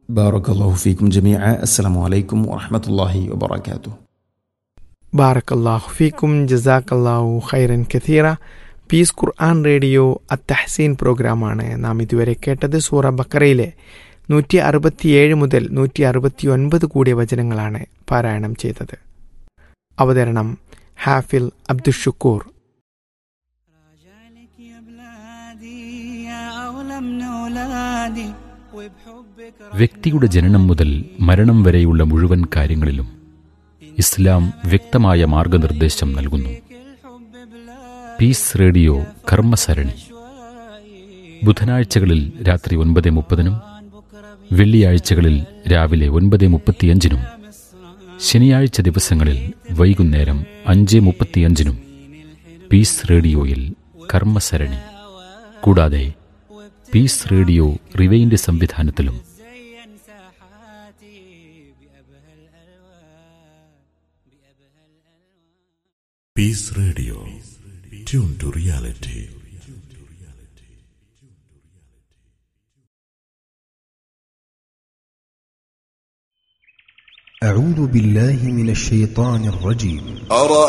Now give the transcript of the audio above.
بارك الله فيكم جميعا السلام عليكم ورحمة الله وبركاته ബാറക്കല്ലാഹു ഫീക്കും ജസാക്കല്ലാഹു ഖൈറൻ കഥീറ പീസ് ഖുർആൻ റേഡിയോ അത്തഹസീൻ പ്രോഗ്രാമാണ് നാം ഇതുവരെ കേട്ടത് സൂറ ബക്കറയിലെ നൂറ്റി അറുപത്തിയേഴ് മുതൽ നൂറ്റി അറുപത്തി ഒൻപത് കൂടിയ വചനങ്ങളാണ് പാരായണം ചെയ്തത് അവതരണം ഹാഫിൽ അബ്ദുഷുക്കൂർ راجعلك يا بلادي يا أولى من أولادي وبحبك വ്യക്തിയുടെ ജനനം മുതൽ മരണം വരെയുള്ള മുഴുവൻ കാര്യങ്ങളിലും ഇസ്ലാം വ്യക്തമായ മാർഗനിർദ്ദേശം നൽകുന്നു الحب بلا പീസ് റേഡിയോ കർമ്മസരണി ബുധനാഴ്ചകളിൽ രാത്രി ഒൻപത് മുപ്പതിനും വെള്ളിയാഴ്ചകളിൽ രാവിലെ ഒൻപത് മുപ്പത്തിയഞ്ചിനും ശനിയാഴ്ച ദിവസങ്ങളിൽ വൈകുന്നേരം അഞ്ച് മുപ്പത്തിയഞ്ചിനും പീസ് റേഡിയോയിൽ കർമ്മസരണി കൂടാതെ പീസ് റേഡിയോ റിവൈൻഡ് സംവിധാനത്തിലും زين ساحاتي بأبهى الألوان بأبهى الألوان Peace Radio. Tune to reality. أعوذ بالله من الشيطان الرجيم أرأيت